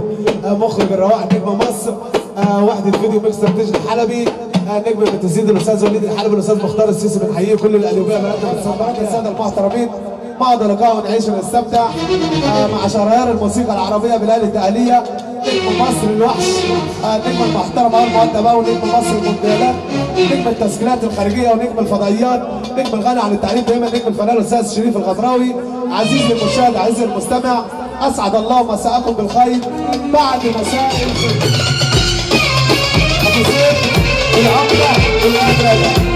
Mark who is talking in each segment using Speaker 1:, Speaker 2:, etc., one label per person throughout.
Speaker 1: آه، مخرج الروائع نجم مصر آه، وحدة فيديو ميكسر ديجيتال حلبي آه، نجم التسديد الاستاذ وليد الحلبي الاستاذ مختار السيسي بنحييه كل القليوبيه بناتنا بنصبحك الساده المحترمين مقعد لقاء ونعيش ونستمتع آه، مع شريار الموسيقى العربيه بلال الدقهليه نجم مصر الوحش آه، نجم المحترم اول مؤدب اول نجم مصر المونديالات نجم التسجيلات الخارجيه ونجم الفضائيات نجم الغني عن التعريف دايما نجم الفنان الاستاذ شريف الغفراوي عزيزي المشاهد عزيزي المستمع اسعد الله مساءكم بالخير بعد مساء الخير ابو زيد العمده والامرده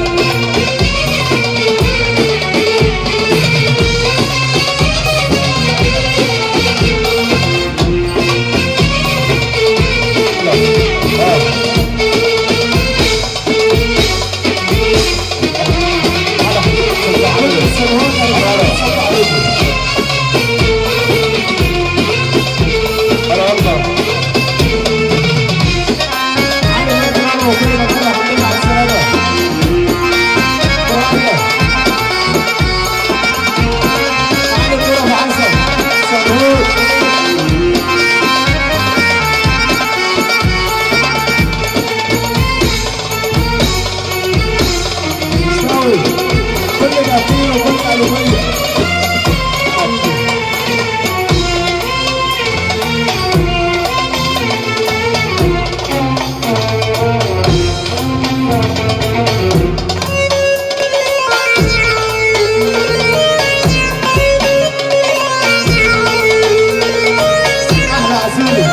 Speaker 1: كل الأكيل وكل الألومية أحلى عسولي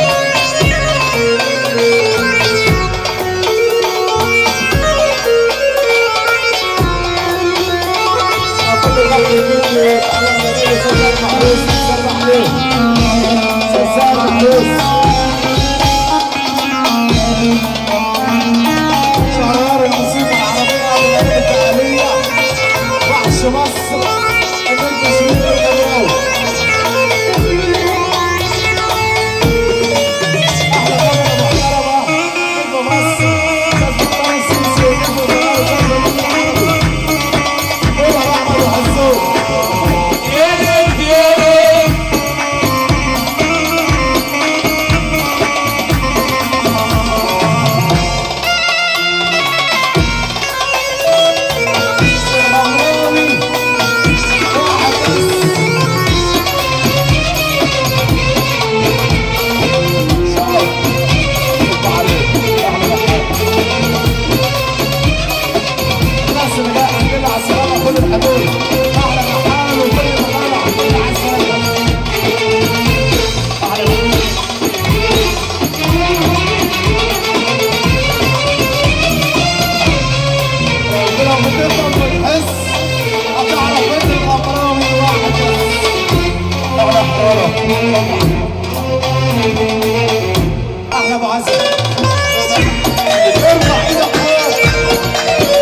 Speaker 1: كل الغرب يجي على النبي صلى الله عليه وسلم سلسال محروس شعار الموسيقى العربية والأغاني التعالية وحش مصر النجم شريف الغمراوي أحلى كاميرا محترمة نجم مصر أستاذ مختار السيسي نجم الغمراوي نجم العربي قول يا أحمد وحزوق الناس اللي جايه الحمد لله على السلامه كل الحدود احلى محل وكل المغالى الحمد لله على السلامه ولو بتفضل بتحس هتعرف ان الغمراوي واحد بس احلى حراره احلى معزه ارفع ايدك فوق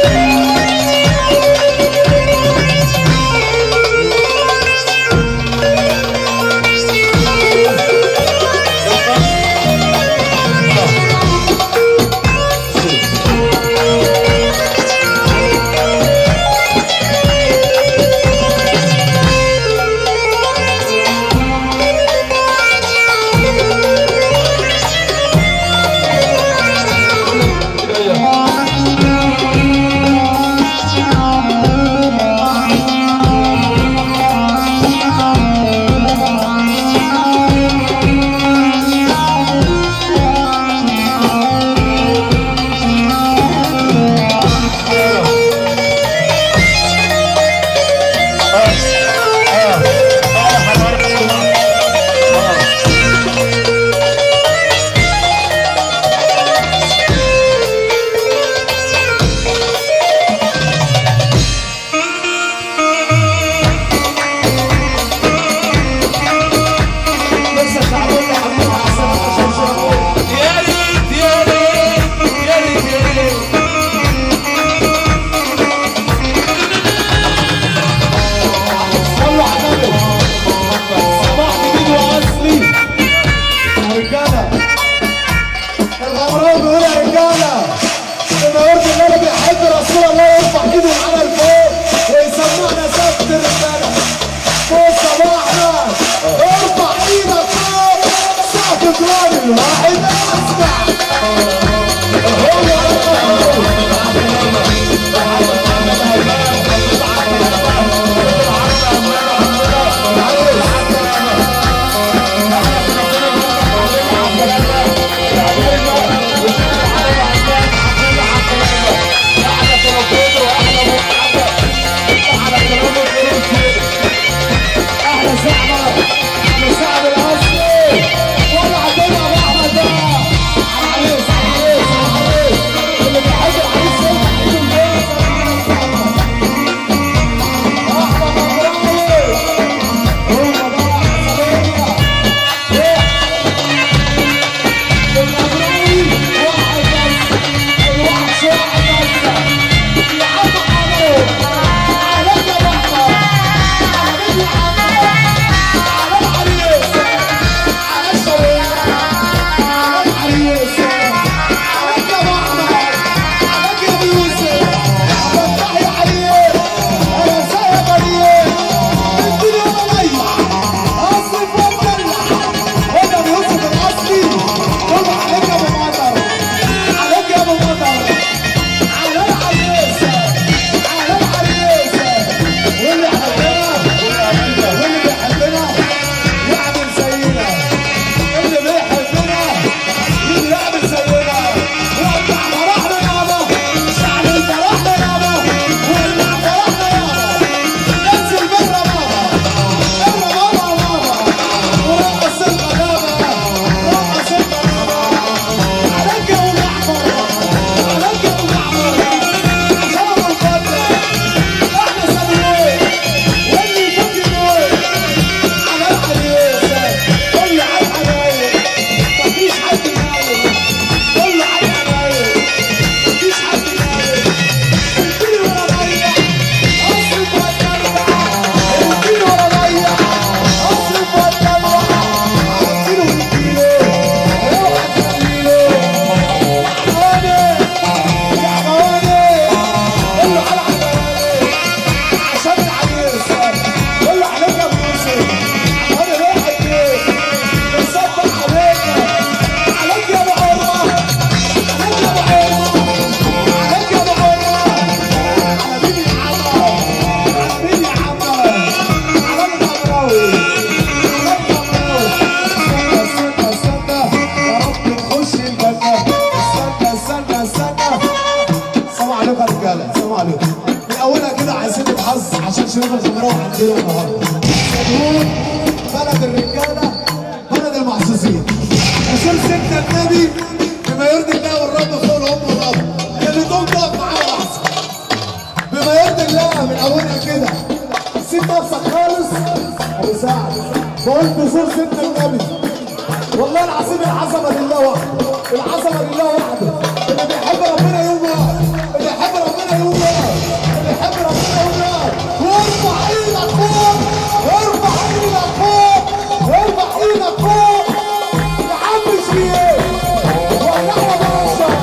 Speaker 1: النبي بما يرضي الله والرب فوق الام والاب اللي تقوم تقف معاه احسن بما يرضي الله من اولها كده سيب نفسك خالص ابو سعد بقول بزور سيدنا النبي والله العظيم العظمه لله وحده العظمه لله وحده اللي بيحب ربنا يوم واحد اللي يحب ربنا يوم واحد اللي يحب ربنا يوم واحد وارفع ايدك فوق ارفع ايدك فوق ارفع ايدك فوق يا عم شريف ولعنا باشا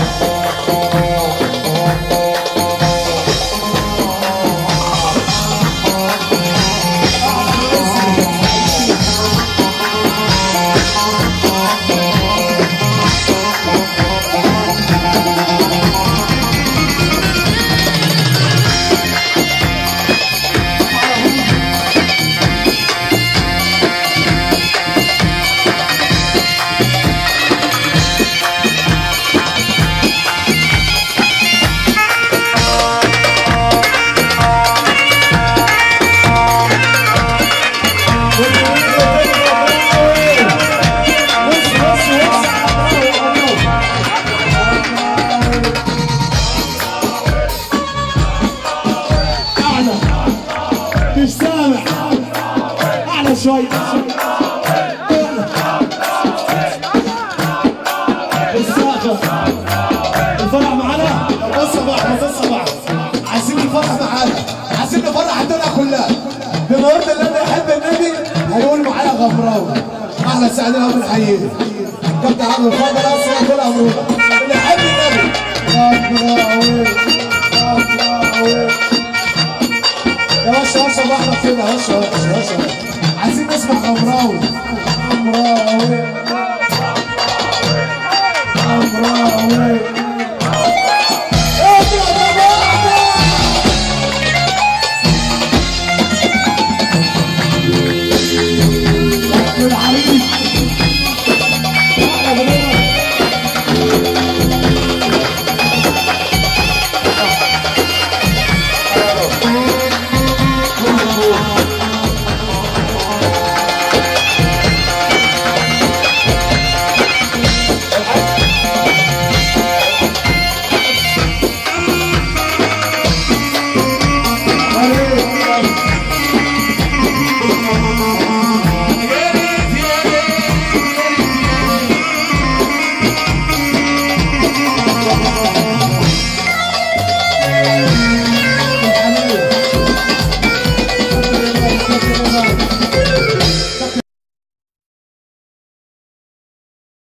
Speaker 2: اعلى مش سامع اعلى شوي الساقة الفرح معانا
Speaker 1: بص بقى بص بقى عايزين نفرح معانا عايزين نفرح الدنيا كلها بما يرضي الله اللي يحب النبي هيقول معايا غفراوي احنا سعدنا بنحييه كابتن عبد الفضل اسمع كل امرنا اللي يحب النبي غفراوي غفراوي يا باشا باشا بحرك كده يا باشا يا باشا يا باشا عايزين نسمع غمراوي غمراوي